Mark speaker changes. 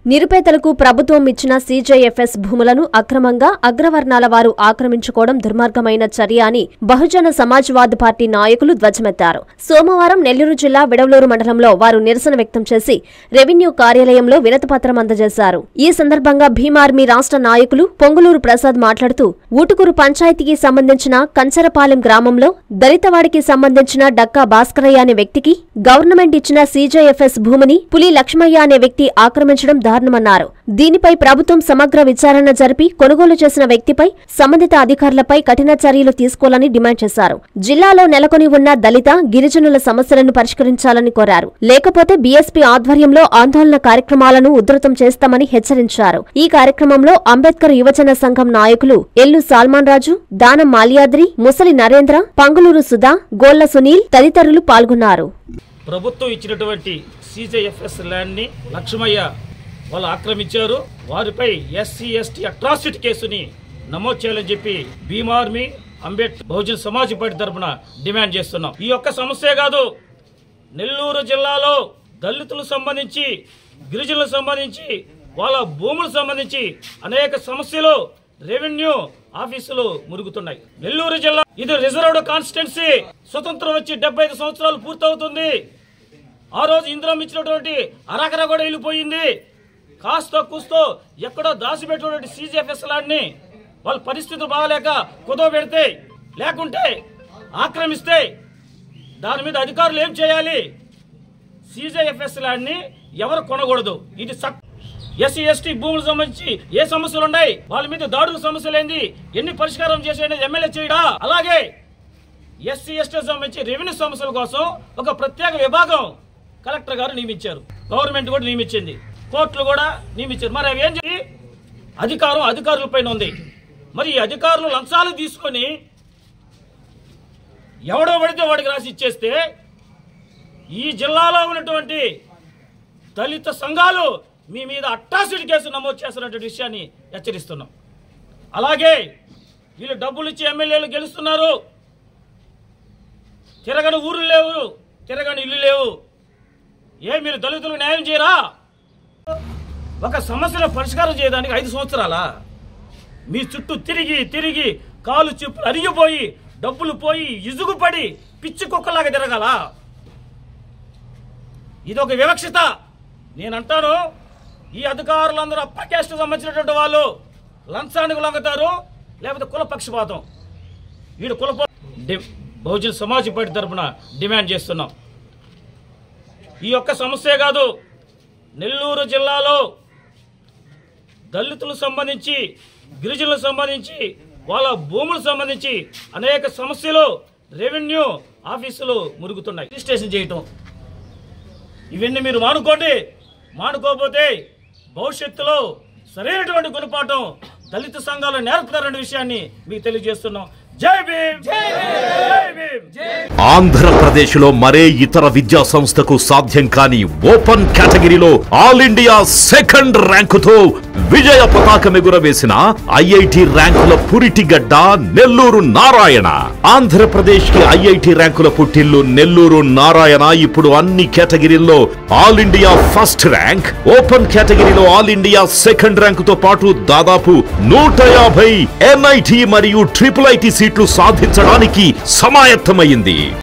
Speaker 1: నిరుపేదలకు ప్రభుత్వం ఇచ్చిన సీజేఎఫ్ఎస్ భూములను అక్రమంగా అగ్రవర్ణాల వారు ఆక్రమించుకోవడం దుర్మార్గమైన చర్య అని బహుజన సమాజ్వాద్ పార్టీ నాయకులు ధ్వజమెత్తారు సోమవారం నెల్లూరు జిల్లా విడవలూరు మండలంలో వారు నిరసన వ్యక్తం చేసి రెవెన్యూ కార్యాలయంలో వినతిపత్రం అందజేశారు ఈ సందర్భంగా భీమార్మీ రాష్ట్ర నాయకులు పొంగులూరు ప్రసాద్ మాట్లాడుతూ ఊటుకూరు పంచాయతీకి సంబంధించిన కంచరపాలెం గ్రామంలో దళితవాడికి సంబంధించిన డక్కా భాస్కరయ్య అనే వ్యక్తికి గవర్నమెంట్ ఇచ్చిన సీజేఎఫ్ఎస్ భూమిని పులి లక్ష్మయ్య అనే వ్యక్తి ఆక్రమించడం దారుణమన్నారు దీనిపై ప్రభుత్వం సమగ్ర విచారణ జరిపి కొనుగోలు చేసిన వ్యక్తిపై సంబంధిత అధికారులపై కఠిన చర్యలు తీసుకోవాలని డిమాండ్ చేశారు జిల్లాలో నెలకొని ఉన్న దళిత గిరిజనుల సమస్యలను పరిష్కరించాలని కోరారు లేకపోతే బీఎస్పీ ఆధ్వర్యంలో ఆందోళన కార్యక్రమాలను ఉధృతం చేస్తామని హెచ్చరించారు ఈ కార్యక్రమంలో అంబేద్కర్ యువజన సంఘం నాయకులు ఎల్లు సాల్మాన్ రాజు దానం మాల్యాద్రి ముసలి నరేంద్ర పంగులూరు సుధా గోళ్ల సునీల్ తదితరులు పాల్గొన్నారు
Speaker 2: ప్రభుత్వం ఇచ్చినటువంటి సీజేఎఫ్ఎస్ ల్యాండ్ని లక్ష్మయ్య వాళ్ళు ఆక్రమించారు వారిపై ఎస్సీ ఎస్టీ అట్రాసిటీ కేసుని నమోదు చేయాలని చెప్పి భీమార్మీ అంబేడ్ బహుజన్ సమాజ్ పార్టీ తరఫున డిమాండ్ చేస్తున్నాం ఈ యొక్క సమస్యే కాదు నెల్లూరు జిల్లాలో దళితులకు సంబంధించి గిరిజనులకు సంబంధించి వాళ్ళ భూములకు సంబంధించి అనేక సమస్యలు రెవెన్యూ ఆఫీసులు మురుగుతున్నాయి నెల్లూరు జిల్లా ఇది రిజర్వ్డ్ కాన్స్టిట్యున్సీ స్వతంత్రం వచ్చి డెబ్బై ఐదు సంవత్సరాలు పూర్తవుతుంది ఆ రోజు ఇంద్రం ఇచ్చినటువంటి అరకర కూడా వెళ్ళిపోయింది కాస్త కూస్తో ఎక్కడో దాచిపెట్టినటువంటి సీజీఎఫ్ఎస్ లాంటిని వాళ్ళ పరిస్థితులు బాగాలేక కుదవ పెడితే లేకుంటే ఆక్రమిస్తే దాని మీద అధికారులు ఏం చేయాలి సీజేఎఫ్ఎస్ ల్యాండ్ని ఎవరు కొనకూడదు ఇది చట్ ఎస్సీ ఎస్టీ భూములకు సంబంధించి ఏ సమస్యలు ఉన్నాయి వాళ్ళ మీద దాడుల సమస్యలు ఏంది ఎన్ని పరిష్కారం చేసేది ఎమ్మెల్యే చేయడా అలాగే ఎస్సీ ఎస్టీ సంబంధించి రెవెన్యూ సమస్యల కోసం ఒక ప్రత్యేక విభాగం కలెక్టర్ గారు నియమించారు గవర్నమెంట్ కూడా నియమించింది కోర్టులు కూడా నియమించారు మరి అవి ఏం చేసి అధికారం అధికారుల పైన ఉంది మరి ఈ అధికారులు లంచాలు తీసుకొని ఎవడో పడితే వాడికి రాసి ఇచ్చేస్తే ఈ జిల్లాలో ఉన్నటువంటి దళిత సంఘాలు మీ మీద అట్టాసిటీ కేసు నమోదు చేస్తున్నటువంటి విషయాన్ని హెచ్చరిస్తున్నాం అలాగే వీళ్ళు డబ్బులు ఇచ్చి ఎమ్మెల్యేలు గెలుస్తున్నారు తిరగని ఊర్లు లేవు తిరగని ఇల్లు లేవు ఏ మీరు దళితులకు న్యాయం చేయరా ఒక సమస్యను పరిష్కారం చేయడానికి ఐదు సంవత్సరాలా మీ చుట్టూ తిరిగి తిరిగి కాలు చెప్పులు అరిగిపోయి డబ్బులు పోయి ఇసుగుపడి పిచ్చి కుక్కలాగా తిరగాల ఇది ఒక వివక్షత నేనంటాను ఈ అధికారులందరూ అప్పర్ క్యాస్ట్ సంబంధించినటువంటి వాళ్ళు లంచానికి లొంగతారు లేకపోతే కుల పక్షపాతం వీడు కుల బహుజన సమాజ్ పార్టీ తరఫున డిమాండ్ చేస్తున్నాం ఈ యొక్క సమస్యే కాదు నెల్లూరు జిల్లాలో దళితులకు సంబంధించి గిరిజనులకు సంబంధించి వాళ్ళ భూములకు సంబంధించి అనేక సమస్యలు రెవెన్యూ ఆఫీసులు మురుగుతున్నాయి రిజిస్ట్రేషన్ చేయటం ఇవన్నీ మీరు మానుకోండి మానుకోకపోతే భవిష్యత్తులో సరైనటువంటి గుణపాఠం దళిత సంఘాలు నేర్పుతారనే విషయాన్ని మీకు తెలియజేస్తున్నాం జై భీమ్ జై భీమ్
Speaker 3: ఆంధ్రప్రదేశ్లో మరే ఇతర విద్యా సంస్థకు సాధ్యం కాని ఓపెన్ కేటగిరీలో ఆల్ ఇండియా సెకండ్ ర్యాంకుతో విజయ పతాకం ఎగురవేసిన ఐఐటి ర్యాంకుల పురిటిగడ్డ నెల్లూరు నారాయణ ఆంధ్రప్రదేశ్ కి ఐఐటి ర్యాంకుల పుట్టిల్లు నెల్లూరు నారాయణ ఇప్పుడు అన్ని కేటగిరీల్లో all India first rank open కేటగిరీలో ఆల్ ఇండియా సెకండ్ ర్యాంకుతో పాటు దాదాపు నూట యాభై ఎన్ఐటి మరియు ట్రిపుల్ ఐటి సీట్లు సాధించడానికి సమాయత్తమైంది